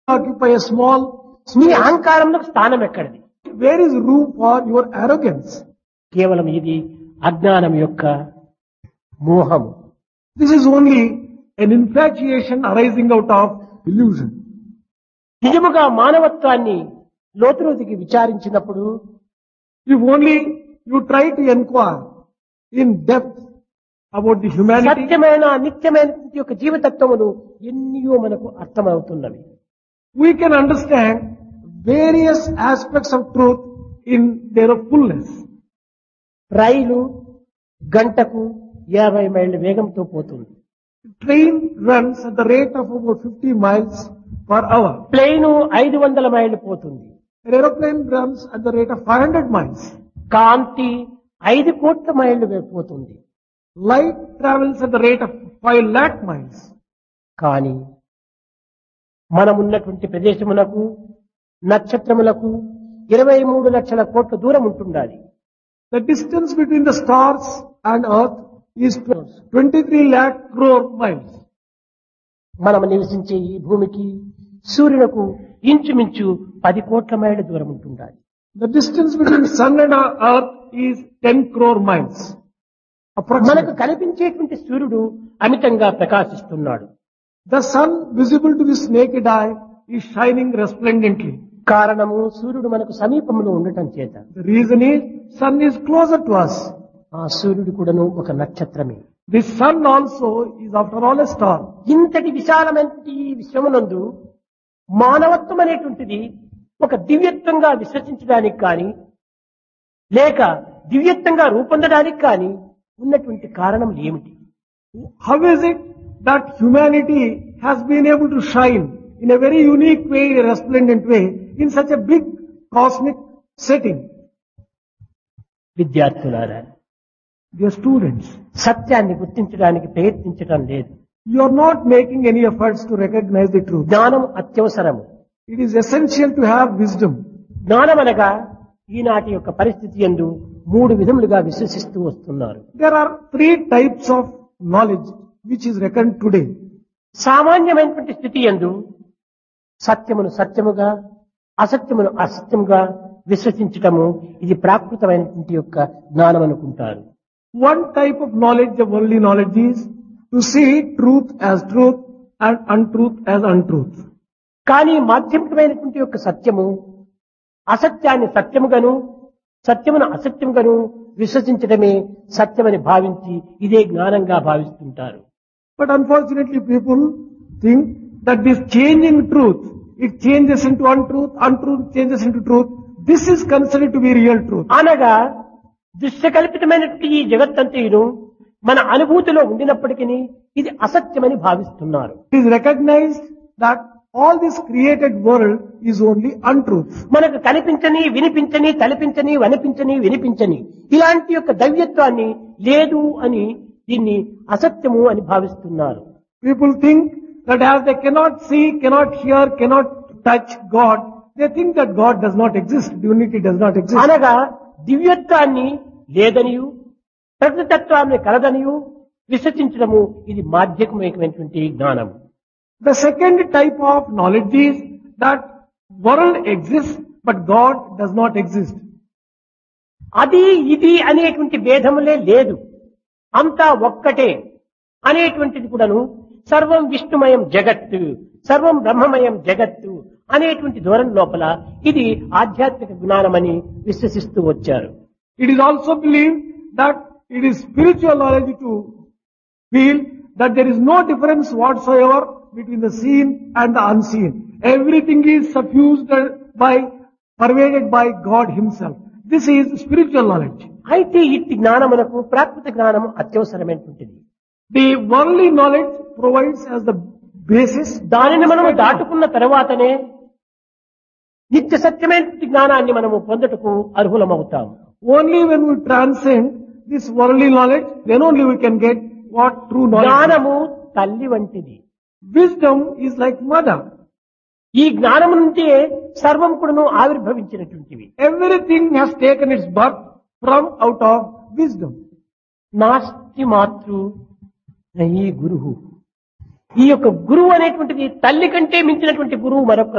occupy a small me space. అహంకారంలో స్థానం ఎక్కడిది Where is room for your arrogance? కేవలం ఇది అజ్ఞానం యొక్క మోహము This is only an infatuation arising out of illusion. నిజముగా మానవత్వాన్ని లోతులోతుకి విచారించినప్పుడు If only you try to inquire in depth about the humanity, సత్యమైన నిత్యమైన యొక్క జీవతత్వమును ఎన్నో మనకు అర్థమవుతున్నవి we can understand various aspects of truth in their fullness. రైలు గంటకు యాభై మైళ్ళ వేగంతో పోతుంది Train runs at the rate of about 50 miles per hour. Plane ఐదు వందల మైళ్ళు పోతుంది An aeroplane runs at the rate of 500 miles. కాంతి ఐదు కోట్ల మైళ్ళు పోతుంది Light travels at the rate of 5 lakh miles. కానీ మనమున్నటువంటి ప్రదేశమునకు నక్షత్రములకు ఇరవై మూడు లక్షల కోట్ల దూరం ఉంటుండాలి The distance between the stars and earth is 23 lakh crore miles. మనం నివసించే ఈ భూమికి సూర్యునకు ఇంచుమించు పది కోట్ల మైళ్ళ దూరం ఉంటుండాలి The distance between sun and earth is 10 crore miles. మనకు Approximately. కనిపించేటువంటి సూర్యుడు అమితంగా ప్రకాశిస్తున్నాడు The sun visible to this naked eye is shining resplendently. కారణము సూర్యుడు మనకు సమీపంలో ఉండటం చేత The reason is sun is closer to us. ఆ సూర్యుడు కూడాను ఒక నక్షత్రమే The sun also is after all a star. ఇంతటి విశాలమైన ఈ విశ్వమునందు మానవత్వం అనేటువంటిది ఒక దివ్యత్వంగా విశ్వసించడానికి కానీ లేక దివ్యత్వంగా రూపొందడానికి కానీ ఉన్నటువంటి కారణం ఏమిటి How is it that humanity has been able to shine in a very unique way, a resplendent way, in such a big cosmic setting? విద్యార్థులారా Dear students, సత్యాన్ని గుర్తించడానికి ప్రయత్నించడం లేదు you are not making any efforts to recognize the truth. జ్ఞానం అత్యవసరము It is essential to have wisdom. జ్ఞానం అనగా ఈనాటి యొక్క పరిస్థితి ఎందు మూడు విధములుగా విశ్వసిస్తూ వస్తున్నారు There are three types of knowledge which is reckoned today. సామాన్యమైనటువంటి స్థితి ఎందు సత్యమును సత్యముగా అసత్యమును అసత్యముగా విశ్వసించటము ఇది ప్రాకృతమైనటువంటి యొక్క జ్ఞానం అనుకుంటారు One type of knowledge, the worldly knowledge is to see truth as truth and untruth as untruth. కానీ మాధ్యమికమైనటువంటి యొక్క సత్యము అసత్యాన్ని సత్యముగాను సత్యమును అసత్యముగాను విశ్వసించడమే సత్యమని భావించి ఇదే జ్ఞానంగా భావిస్తుంటారు But unfortunately people think that this changing truth, it changes into untruth, untruth changes into truth. This is considered to be real truth. అనగా దృశ్యకల్పితమైనటువంటి ఈ జగత్తంతయును మన అనుభూతిలో ఉండినప్పటికీ ఇది అసత్యమని భావిస్తున్నారు It is recognized that all this created world is only untruth. మనకు కనిపించని వినిపించని తలపించని వనిపించని వినిపించని ఇలాంటి యొక్క దైవ్యత్వాన్ని లేదు అని దీన్ని అసత్యము అని భావిస్తున్నారు People think that as they cannot see, cannot hear, cannot touch God, they think that God does not exist, divinity does not exist. అనగా దివ్యత్వాన్ని లేదనియు ప్రకృతత్వాన్ని కలదనియు విశ్వసించడము ఇది మాధ్యమికమైనటువంటి జ్ఞానం The second type of knowledge is that world exists, but God does not exist. అది ఇది అనేటువంటి భేదములే లేదు అంతా ఒక్కటే అనేటువంటిది కూడాను సర్వం విష్ణుమయం జగత్తు సర్వం బ్రహ్మమయం జగత్తు అనేటువంటి ధోరణి లోపల ఇది ఆధ్యాత్మిక జ్ఞానమని విశ్వసిస్తూ వచ్చారు It is also believed that it is spiritual knowledge to feel that there is no difference whatsoever between the seen and the unseen. Everything is suffused by, pervaded by God Himself. This is spiritual knowledge. అయితే ఇట్టి జ్ఞానమునకు ప్రాకృత జ్ఞానము అత్యవసరమైనటువంటిది The worldly knowledge provides as the basis. దానిని మనము దాటుకున్న తర్వాతనే నిత్య సత్యమైనటువంటి జ్ఞానాన్ని మనము పొందటకు అర్హులమవుతాము Only when we transcend this worldly knowledge, then only we can get what true knowledge. is. జ్ఞానము తల్లి వంటిది Wisdom is like mother. ఈ జ్ఞానం నుంచే సర్వం కూడాను ఆవిర్భవించినటువంటివి Everything has taken its birth from out of wisdom. నాస్తి మాతృ ఈ గురువు ఈ యొక్క గురువు అనేటువంటిది తల్లి కంటే మించినటువంటి గురువు మరొక